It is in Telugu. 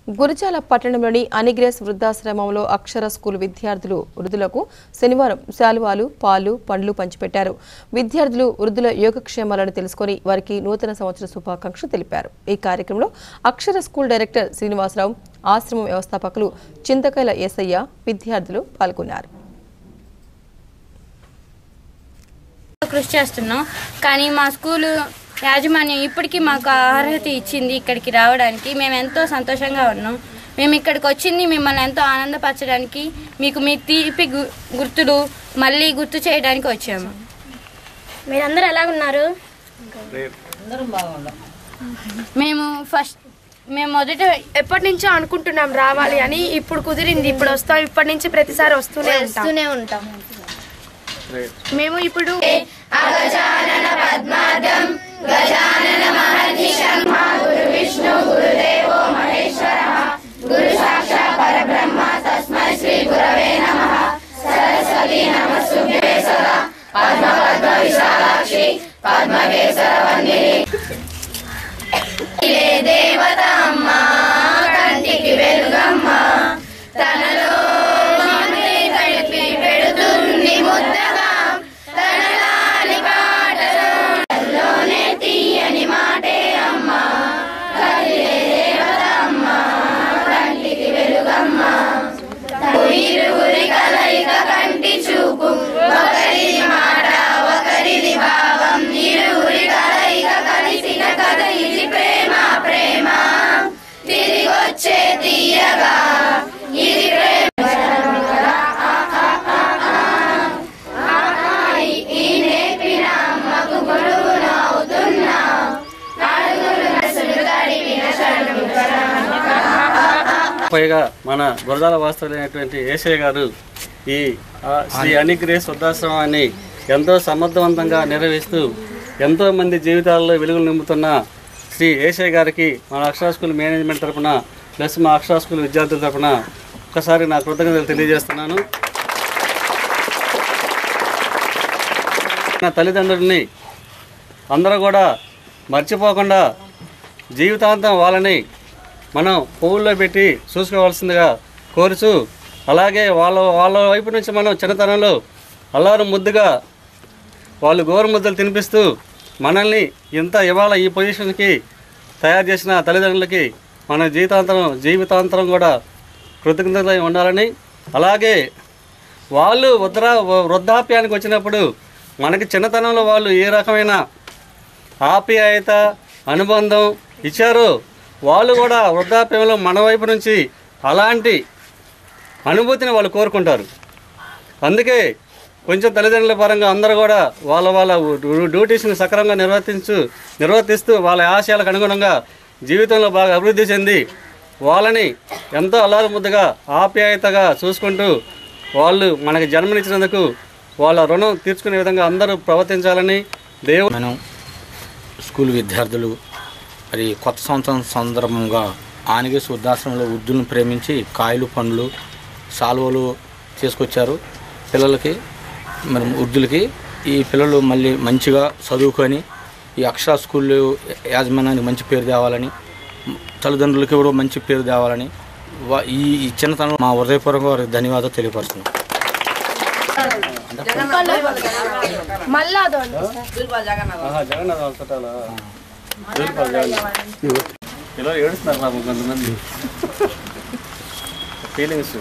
గురిజాల పట్టణంలోని అనిగ్రేస్ వృద్ధాశ్రమంలో అక్షర స్కూల్ విద్యార్థులు వృద్ధులకు శనివారం శాలువాలు పాలు పండ్లు పంచిపెట్టారు విద్యార్థులు వృద్ధుల యోగక్షేమాలను తెలుసుకొని వారికి నూతన సంవత్సర శుభాకాంక్షలు తెలిపారు ఈ కార్యక్రమంలో అక్షర స్కూల్ డైరెక్టర్ శ్రీనివాసరావు ఆశ్రమం వ్యవస్థాపకులు చింతకాయల ఏసయ్య విద్యార్థులు పాల్గొన్నారు కృషి చేస్తున్నాం కానీ మా స్కూలు యాజమాన్యం ఇప్పటికీ మాకు ఆ అర్హత ఇచ్చింది ఇక్కడికి రావడానికి మేము ఎంతో సంతోషంగా ఉన్నాం మేము ఇక్కడికి వచ్చింది మిమ్మల్ని ఎంతో ఆనందపరచడానికి మీకు మీ తీపి గు- గుర్తులు మళ్ళీ గుర్తు చేయడానికి వచ్చాము మీరందరూ ఎలాగున్నారు మేము ఫస్ట్ మేము మొదట ఎప్పటి నుంచో అనుకుంటున్నాం రావాలి అని ఇప్పుడు కుదిరింది ఇప్పుడు వస్తాం ఇప్పటి నుంచి ప్రతిసారి వస్తూనే ఉంటాం వస్తూనే ఉంటాం మేము ఇప్పుడు పైగా మన గురజాల వాస్తవులైనటువంటి ఏసయ్య గారు ఈ ఆ, శ్రీ అనిగ్రేస్ వృద్ధాశ్రమాన్ని ఎంతో సమర్థవంతంగా నిర్వహిస్తూ ఎంతో మంది జీవితాల్లో వెలుగులు నింపుతున్న శ్రీ ఏసయ్య గారికి మన అక్షరా స్కూల్ మేనేజ్మెంట్ తరపున ప్లస్ మా అక్షరా స్కూల్ విద్యార్థుల తరపున ఒకసారి నా కృతజ్ఞతలు తెలియజేస్తున్నాను నా తల్లిదండ్రుల్ని అందరూ కూడా మర్చిపోకుండా జీవితాంతం వాళ్ళని మనం పువ్వుల్లో పెట్టి చూసుకోవాల్సిందిగా కోరుచు అలాగే వాళ్ళ వాళ్ళ వైపు నుంచి మనం చిన్నతనంలో అల్లారు ముద్దుగా వాళ్ళు గోరు ముద్దలు తినిపిస్తూ మనల్ని ఇంత ఇవాళ ఈ పొజిషన్కి తయారు చేసిన తల్లిదండ్రులకి మన జీవితాంతరం జీవితాంతరం కూడా కృతజ్ఞతలై ఉండాలని అలాగే వాళ్ళు వృద్ధా వృద్ధాప్యానికి వచ్చినప్పుడు మనకి చిన్నతనంలో వాళ్ళు ఏ రకమైన ఆప్యాయత అనుబంధం ఇచ్చారో వాళ్ళు కూడా వృద్ధాప్యంలో మన వైపు నుంచి అలాంటి అనుభూతిని వాళ్ళు కోరుకుంటారు అందుకే కొంచెం తల్లిదండ్రుల పరంగా అందరూ కూడా వాళ్ళ వాళ్ళ డ్యూ- డ్యూటీస్ని సక్రమంగా నిర్వర్తించు నిర్వర్తిస్తూ వాళ్ళ ఆశయాలకు అనుగుణంగా జీవితంలో బాగా అభివృద్ధి చెంది వాళ్ళని ఎంతో అల్లారు ముద్దగా ఆప్యాయతగా చూసుకుంటూ వాళ్ళు మనకి జన్మనిచ్చినందుకు వాళ్ళ రుణం తీర్చుకునే విధంగా అందరూ ప్రవర్తించాలని దేవుడు మనం స్కూల్ విద్యార్థులు మరి కొత్త సంవత్సరం సందర్భంగా ఆనగేసి వృద్ధాశ్రమంలో వృద్ధులను ప్రేమించి కాయలు పండ్లు సాల్వలు తీసుకొచ్చారు పిల్లలకి మరి వృద్ధులకి ఈ పిల్లలు మళ్ళీ మంచిగా చదువుకొని ఈ అక్షర స్కూల్ యాజమాన్యానికి మంచి పేరు తేవాలని తల్లిదండ్రులకి కూడా మంచి పేరు తేవాలని వా- ఈ ఈ చిన్నతనం మా హృదయపూర్వకంగా వారికి ధన్యవాదాలు తెలియపరుస్తున్నాం మళ్ళా ఆహా, జగన్నాథ్ హాస్పిటల్ ఇలా ఏడుస్తున్నారు పాపం కొంతమంది ఫీలింగ్స్